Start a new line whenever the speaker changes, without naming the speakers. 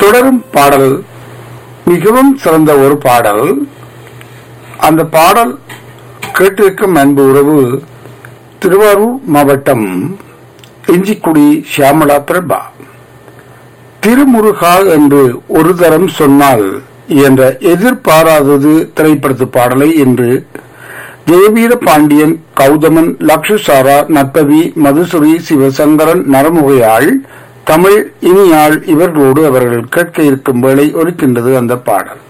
தொடரும் பாடல் மிகவும் சிறந்த ஒரு பாடல் அந்த பாடல் கேட்டிருக்கும் அன்பு உறவு திருவாரூர் மாவட்டம் இஞ்சிக்குடி ஷியாமலா பிரபா திருமுருகா என்று ஒரு தரம் சொன்னால் என்ற எதிர்பாராதது திரைப்படத்து பாடலை என்று ஜெயவீர பாண்டியன் கௌதமன் லக்ஷசாரா நற்பவி மதுசுரி சிவசங்கரன் நரமுகையாள் தமிழ் இனியாள் இவர்களோடு அவர்கள் கேட்க இருக்கும் வேளை ஒலிக்கின்றது அந்த பாடல்